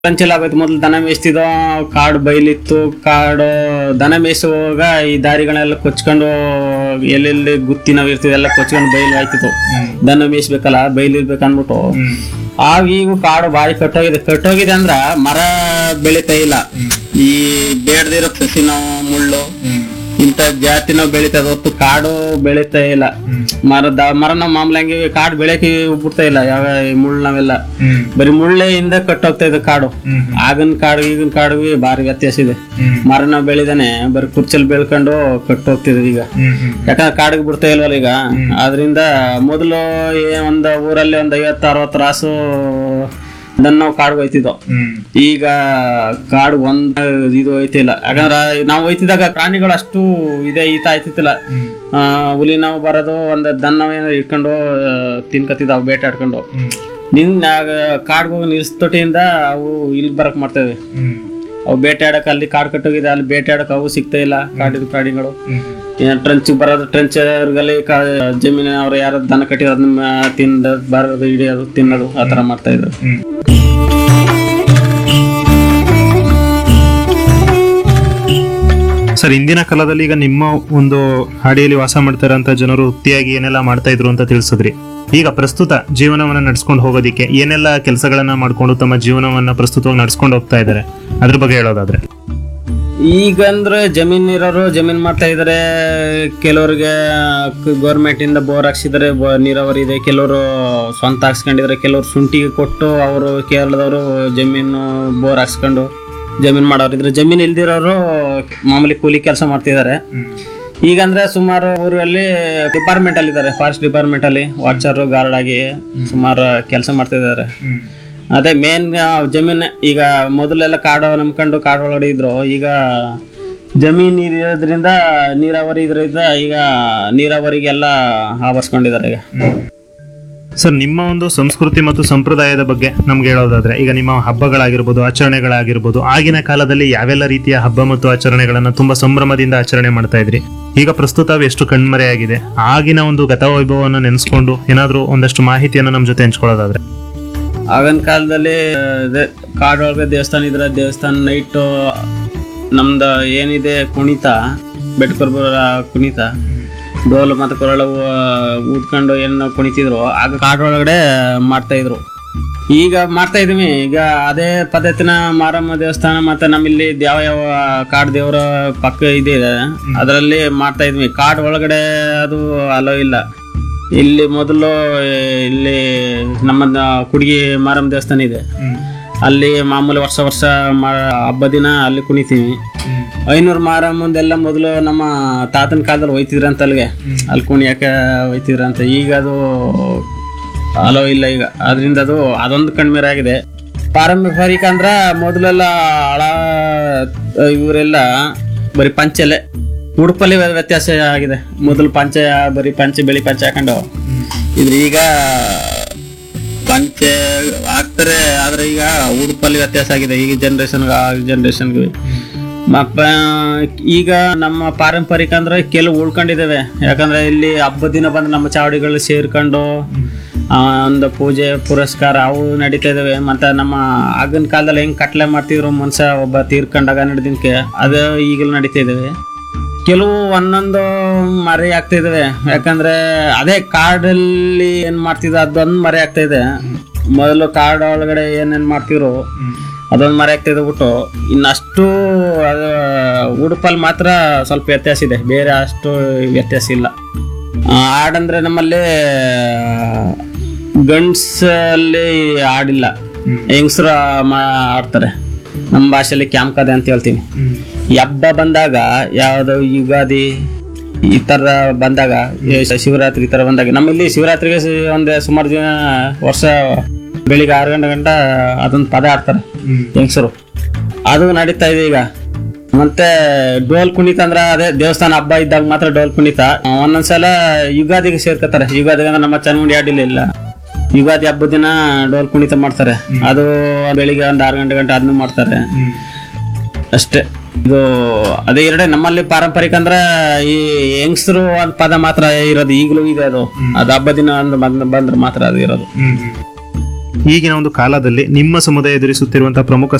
ಚಂಚಲ ಆಗೋಯ್ತು ಮೊದಲು ದನ ಮೇಯಿಸ್ತಿದ್ದೋ ಕಾಡು ಬೈಲಿತ್ತು ಕಾಡು ದನ ಮೇಯಿಸುವಾಗ ಈ ದಾರಿಗಳೆಲ್ಲ ಕೊಚ್ಕೊಂಡು ಎಲ್ಲೆಲ್ಲಿ ಗುತ್ತಿ ನಾವ್ ಇರ್ತಿದ್ವಿ ಎಲ್ಲ ಕೊಚ್ಕೊಂಡು ಬೈಲು ಆಯ್ತಿತ್ತು ದನ ಮೇಯಿಸ್ಬೇಕಲ್ಲ ಬೈಲ್ ಇರ್ಬೇಕು ಅನ್ಬಿಟ್ಟು ಆಗ ಈಗ ಕಾಡು ಬಾರಿ ಕಟ್ಟೋಗಿದೆ ಕಟ್ಟೋಗಿದೆ ಅಂದ್ರ ಮರ ಬೆಳಿತಾ ಇಲ್ಲ ಈ ಬೇಡದಿರೋ ಸಸಿ ನಾವು ಮುಳ್ಳು ಇಂಥ ಜಾತಿ ನಾವು ಬೆಳಿತದ ಹೊತ್ತು ಕಾಡು ಬೆಳಿತಾ ಇಲ್ಲ ಮರದ ಮರ ನಾವು ಮಾಮೂಲಾಗಿ ಕಾಡು ಬೆಳೆಯಕ್ಕೆ ಬಿಡ್ತಾ ಇಲ್ಲ ಯಾವ ಈ ಮುಳ್ಳು ನಾವೆಲ್ಲ ಬರೀ ಮುಳ್ಳೆಯಿಂದ ಕಟ್ಟೋಗ್ತಾ ಇದೆ ಕಾಡು ಆಗಿನ ಕಾಡು ಈಗಿನ ಕಾಡಿಗೆ ಭಾರಿ ವ್ಯತ್ಯಾಸ ಇದೆ ಮರ ನಾವು ಬೆಳಿದಾನೆ ಬರೀ ಕುರ್ಚಲ್ ಬೆಳ್ಕೊಂಡು ಕಟ್ಟೋಗ್ತಿದ್ವಿ ಈಗ ಯಾಕಂದ್ರೆ ಕಾಡಿಗೆ ಬಿಡ್ತಾ ಇಲ್ವಲ್ಲ ಈಗ ಆದ್ರಿಂದ ಮೊದಲು ಏ- ಒಂದ್ ಊರಲ್ಲಿ ಒಂದ್ ಐವತ್ತು ಅರವತ್ತು ರಾಸು ದನ್ನ ನಾವು ಕಾಡ್ಗೆ ಹೋಯ್ತಿದ್ದೋ ಈಗ ಕಾಡು ಒಂದ್ ಇದು ಐತಿಲ್ಲ ಯಾಕಂದ್ರ ನಾವು ಹೋಯ್ತಿದ್ದಾಗ ಪ್ರಾಣಿಗಳು ಅಷ್ಟು ಇದೆ ಈತ ಆಯ್ತಿತ್ತಿಲ್ಲ ಆ, ಹುಲಿ ನಾವು ಬರೋದು ಒಂದ್ ದನ್ನ ಏನಾರ ಇಟ್ಕೊಂಡು ಆ, ತಿನ್ಕತ್ತಿದ್ದಾವ್ ಬೇಟೆ ಆಡ್ಕೊಂಡು ನಿನ್ ಕಾಡ್ಗೆ ಹೋಗಿ ನಿಲ್ಸ್ತೊಟ್ಟಿಯಿಂದ ಅವು ಇಲ್ಲಿ ಬರಕ್ ಮಾಡ್ತೇವೆ ಅವು ಬೇಟೆ ಆಡಕ್ ಅಲ್ಲಿ ಕಾಡ್ ಕಟ್ಟೋಗಿದೆ ಅಲ್ಲಿ ಬೇಟೆ ಆಡಕ್ ಅವು ಸಿಗ್ತಾ ಇಲ್ಲ ಕಾಡಿದ ಪ್ರಾಣಿಗಳು ಟ್ರಂಚ್ ಬರೋದು ಟ್ರಂಚ್ ಅವ್ರಿಗಲ್ಲಿ ಜಮೀನ ಅವ್ರು ಯಾರು ದನ ಕಟ್ಟಿದ್ರು ಅದನ್ನ ತಿಂದ ಬರೋದು ಹಿಡಿಯೋದು ತಿನ್ನೋದು ಆ ತರ ಮಾಡ್ತಾ ಇದ್ರು ಸರ್ ಇಂದಿನ ಕಾಲದಲ್ಲಿ ಈಗ ನಿಮ್ಮ ಒಂದು ಹಾಡಿಯಲ್ಲಿ ವಾಸ ಮಾಡ್ತಾ ಇರೋಂಥ ಜನರು ವೃತ್ತಿಯಾಗಿ ಏನೆಲ್ಲ ಮಾಡ್ತಾ ಇದ್ರು ಅಂತ ತಿಳಿಸಿದ್ರಿ ಈಗ ಪ್ರಸ್ತುತ ಜೀವನವನ್ನ ನಡ್ಸ್ಕೊಂಡು ಹೋಗೋದಿಕ್ಕೆ ಏನೆಲ್ಲ ಕೆಲಸಗಳನ್ನ ಮಾಡ್ಕೊಂಡು ತಮ್ಮ ಜೀವನವನ್ನ ಪ್ರಸ್ತುತವಾಗಿ ನಡ್ಸ್ಕೊಂಡು ಹೋಗ್ತಾ ಇದ್ದಾರೆ ಅದ್ರ ಬಗ್ಗೆ ಹೇಳೋದಾದ್ರೆ ಈಗ ಅಂದ್ರೆ ಜಮೀನ್ ಇರೋರು ಜಮೀನ್ ಮಾಡ್ತಾ ಇದಾರೆ ಕೆಲವ್ರಿಗೆ ಗೌರ್ಮೆಂಟ್ ಇಂದ ಬೋರ್ ಹಾಕ್ಸಿದಾರೆ ಬೊ- ನೀರಾವರಿ ಇದೆ ಕೆಲವರು ಸ್ವಂತ ಹಾಕ್ಸ್ಕೊಂಡಿದ್ದಾರೆ ಕೆಲವ್ರು ಶುಂಠಿಗೆ ಕೊಟ್ಟು ಅವರು ಕೇರಳದವರು ಜಮೀನು ಬೋರ್ ಹಾಕ್ಸ್ಕೊಂಡು ಜಮೀನ್ ಮಾಡೋರು ಇದ್ರೆ ಜಮೀನ್ ಇಲ್ದಿರೋರು ಮಾಮೂಲಿ ಕೂಲಿ ಕೆಲಸ ಮಾಡ್ತಿದ್ದಾರೆ ಈಗ ಅಂದ್ರೆ ಸುಮಾರು ಊರಲ್ಲಿ ಡಿಪಾರ್ಟ್ಮೆಂಟ್ ಅಲ್ಲಿ ಇದ್ದಾರೆ ಫಾರೆಸ್ಟ್ ಡಿಪಾರ್ಟ್ಮೆಂಟ್ ಅಲ್ಲಿ ವಾಚರ್ ಗಾರ್ಡ್ ಆಗಿ ಸುಮಾರು ಕೆಲಸ ಮಾಡ್ತಿದ್ದಾರೆ ಅದೇ ಮೇನ್ ಜಮೀನ್ ಈಗ ಮೊದಲೆಲ್ಲ ಕಾಡು ನಂಬ್ಕೊಂಡು ಕಾಡು ಒಳಗಡೆ ಇದ್ರು ಈಗ ಜಮೀನ್ ಇರೋದ್ರಿಂದ ನೀರಾವರಿ ಇದ್ರಿಂದ ಈಗ ನೀರಾವರಿಗೆಲ್ಲ ಆವರಿಸ್ಕೊಂಡಿದ್ದಾರೆ ಈಗ ಸರ್ ನಿಮ್ಮ ಒಂದು ಸಂಸ್ಕೃತಿ ಮತ್ತು ಸಂಪ್ರದಾಯದ ಬಗ್ಗೆ ನಮ್ಗೆ ಹೇಳೋದಾದ್ರೆ ಈಗ ನಿಮ್ಮ ಹಬ್ಬಗಳಾಗಿರ್ಬೋದು ಆಚರಣೆಗಳಾಗಿರ್ಬೋದು ಆಗಿನ ಕಾಲದಲ್ಲಿ ಯಾವೆಲ್ಲ ರೀತಿಯ ಹಬ್ಬ ಮತ್ತು ಆಚರಣೆಗಳನ್ನ ತುಂಬಾ ಸಂಭ್ರಮದಿಂದ ಆಚರಣೆ ಮಾಡ್ತಾ ಇದ್ರಿ ಈಗ ಪ್ರಸ್ತುತ ಅವು ಎಷ್ಟು ಕಣ್ಮರೆಯಾಗಿದೆ ಆಗಿನ ಒಂದು ಗತವೈಭವವನ್ನು ನೆನೆಸ್ಕೊಂಡು ಏನಾದ್ರೂ ಒಂದಷ್ಟು ಮಾಹಿತಿಯನ್ನು ನಮ್ಮ ಜೊತೆ ಹಂಚ್ಕೊಳ್ಳೋದಾದ್ರೆ ಆಗಿನ ಕಾಲದಲ್ಲಿ ಅದೇ ಕಾಡೊಳಗೆ ದೇವಸ್ಥಾನ ಇದ್ರೆ ದೇವಸ್ಥಾನ ನೈಟು ನಮ್ದು ಏನಿದೆ ಕುಣಿತ ಬೆಟ್ಕೊರ್ಬರ ಕುಣಿತ ಡೋಲು ಮತ್ತು ಕೊರಳು ಊದ್ಕೊಂಡು ಏನು ಕುಣಿತಿದ್ರು ಆಗ ಕಾಡೊಳಗಡೆ ಮಾಡ್ತಾ ಇದ್ರು ಈಗ ಮಾಡ್ತಾ ಇದೀವಿ ಈಗ ಅದೇ ಪದ್ಧತಿನ ಮಾರಮ್ಮ ದೇವಸ್ಥಾನ ಮತ್ತೆ ನಮ್ಮಲ್ಲಿ ಯಾವ ಯಾವ ಕಾಡು ದೇವರ ಪಕ್ಕ ಇದೆ ಅದರಲ್ಲಿ ಮಾಡ್ತಾ ಇದ್ವಿ ಕಾಡು ಒಳಗಡೆ ಅದು ಅಲೋ ಇಲ್ಲ ಇಲ್ಲಿ ಮೊದಲು ಇಲ್ಲಿ ನಮ್ಮ ದ- ಕುಡ್ಗಿ ಮಾರಮ್ಮ ದೇವಸ್ಥಾನ ಇದೆ ಅಲ್ಲಿ ಮಾಮೂಲಿ ವರ್ಷ ವರ್ಷ ಮಾ- ಹಬ್ಬ ದಿನ ಅಲ್ಲಿ ಕುಣಿತೀವಿ ಐನೂರು ಮಾರಮ್ಮಂದೆಲ್ಲ ಮೊದಲು ನಮ್ಮ ತಾತನ ಕಾಲದಲ್ಲಿ ಹೋಯ್ತಿದ್ರಂತ ಅಲ್ಲಿಗೆ ಅಲ್ಲಿ ಕುಣಿಯಕ್ಕೆ ಹೋಯ್ತಿದ್ರಂತ ಈಗ ಅದು ಅಲೋ ಇಲ್ಲ ಈಗ ಅದರಿಂದ ಅದು ಅದೊಂದು ಕಣ್ಮೀರ ಆಗಿದೆ ಪಾರಂಪರಿಕ ಅಂದ್ರ ಮೊದಲೆಲ್ಲ ಹಳ ಇವರೆಲ್ಲ ಬರೀ ಪಂಚಲೆ ಉಡುಪಲ್ಲಿ ವ್ಯ- ವ್ಯತ್ಯಾಸ ಆಗಿದೆ ಮೊದಲು ಪಂಚ ಬರೀ ಪಂಚೆ ಬಿಳಿ ಪಂಚೆ ಹಾಕೊಂಡು ಇದ್ರ ಈಗ ಪಂಚೆ ಹಾಕ್ತಾರೆ ಆದ್ರೆ ಈಗ ಉಡುಪಲ್ಲಿ ವ್ಯತ್ಯಾಸ ಆಗಿದೆ ಈಗ ಜನ್ರೇಷನ್ಗೆ ಆ ಜನ್ರೇಷನ್ಗೆ ಮಪ್ಪ ಈಗ ನಮ್ಮ ಪಾರಂಪರಿಕ ಅಂದ್ರೆ ಕೆಲವು ಉಳ್ಕೊಂಡಿದ್ದಾವೆ ಯಾಕಂದ್ರೆ ಇಲ್ಲಿ ಹಬ್ಬದ ದಿನ ಬಂದು ನಮ್ಮ ಚಾವಡಿಗಳು ಸೇರ್ಕೊಂಡು ಆ, ಒಂದು ಪೂಜೆ ಪುರಸ್ಕಾರ ಅವು ನಡೀತಾ ಇದಾವೆ ಮತ್ತೆ ನಮ್ಮ ಆಗಿನ ಕಾಲದಲ್ಲಿ ಹೆಂಗ್ ಕಟ್ಲೆ ಮಾಡ್ತಿದ್ರು ಮನುಷ್ಯ ಒಬ್ಬ ತೀರ್ಕೊಂಡಾಗ ನಡೆದಿನಕ್ಕೆ ಅದು ಈಗಲೂ ನಡೀತಾ ಇದಾವೆ ಕೆಲವು ಒಂದೊಂದು ಮರೆ ಆಗ್ತಾ ಇದಾವೆ ಯಾಕಂದ್ರೆ ಅದೇ ಕಾಡಲ್ಲಿ ಏನ್ ಮಾಡ್ತಿದ್ರು ಅದೊಂದು ಮರೆ ಆಗ್ತಾ ಇದೆ ಮೊದಲು ಕಾಡು ಒಳಗಡೆ ಏನೇನ್ ಮಾಡ್ತಿದ್ರು ಅದೊಂದು ಮರೆ ಆಗ್ತಾ ಇದೆ ಬಿಟ್ಟು ಇನ್ನಷ್ಟು ಅದು ಉಡುಪಲ್ಲಿ ಮಾತ್ರ ಸ್ವಲ್ಪ ವ್ಯತ್ಯಾಸ ಇದೆ ಬೇರೆ ಅಷ್ಟು ವ್ಯತ್ಯಾಸ ಇಲ್ಲ ಆ, ಹಾಡಂದ್ರೆ ನಮ್ಮಲ್ಲಿ ಗಂಡ್ಸಲ್ಲಿ ಹಾಡಿಲ್ಲ ಹೆಂಗಸ್ರ ಆಡ್ತಾರೆ ನಮ್ಮ ಭಾಷೆಯಲ್ಲಿ ಕ್ಯಾಂಕದೆ ಅಂತ ಹೇಳ್ತೀವಿ ಈ ಹಬ್ಬ ಬಂದಾಗ ಯಾವ್ದು ಯುಗಾದಿ ಈ ತರ ಬಂದಾಗ ಈ ಶಿವರಾತ್ರಿ ಈ ತರ ಬಂದಾಗ ನಮ್ಮಲ್ಲಿ ಶಿವರಾತ್ರಿಗೆ ಸಿ- ಒಂದು ಸುಮಾರು ದಿನ ವರ್ಷ ಬೆಳಿಗ್ಗೆ ಆರು ಗಂಟೆ ಗಂಟ ಅದೊಂದು ಪದ ಆಡ್ತಾರೆ ಹೆಂಗಸರು ಅದು ನಡೀತಾ ಇದೆ ಈಗ ಮತ್ತೆ ಡೋಲ್ ಕುಣಿತ ಅಂದ್ರ ಅದೇ ದೇವಸ್ಥಾನ ಹಬ್ಬ ಇದ್ದಾಗ ಮಾತ್ರ ಡೋಲ್ ಕುಣಿತ ಒಂದೊಂದ್ಸಲ ಯುಗಾದಿಗೆ ಸೇರ್ಕೋತಾರೆ ಯುಗಾದಿಗೆ ಅಂದ್ರೆ ನಮ್ಮ ಚನ್ಮುಂಡಿ ಆಡಿಲ್ಲ ಇಲ್ಲ ಯುಗಾದಿ ಹಬ್ಬದ ದಿನ ಡೋಲ್ ಕುಣಿತ ಮಾಡ್ತಾರೆ ಅದು ಬೆಳಿಗ್ಗೆ ಒಂದು ಆರು ಗಂಟೆ ಗಂಟೆ ಅದನ್ನು ಮಾಡ್ತಾರೆ ಅಷ್ಟೇ ಇದು ಅದೇ ಎರಡೇ ನಮ್ಮಲ್ಲಿ ಪಾರಂಪರಿಕ ಅಂದ್ರೆ ಈ ಹೆಂಗಸರು ಒಂದ್ ಪದ ಮಾತ್ರ ಇರೋದು ಈಗಲೂ ಇದೆ ಅದು ಅದು ಹಬ್ಬ ದಿನ ಒಂದು ಬಂದ್ ಬಂದ್ರೆ ಮಾತ್ರ ಅದು ಇರೋದು ಈಗಿನ ಒಂದು ಕಾಲದಲ್ಲಿ ನಿಮ್ಮ ಸಮುದಾಯ ಎದುರಿಸುತ್ತಿರುವಂತಹ ಪ್ರಮುಖ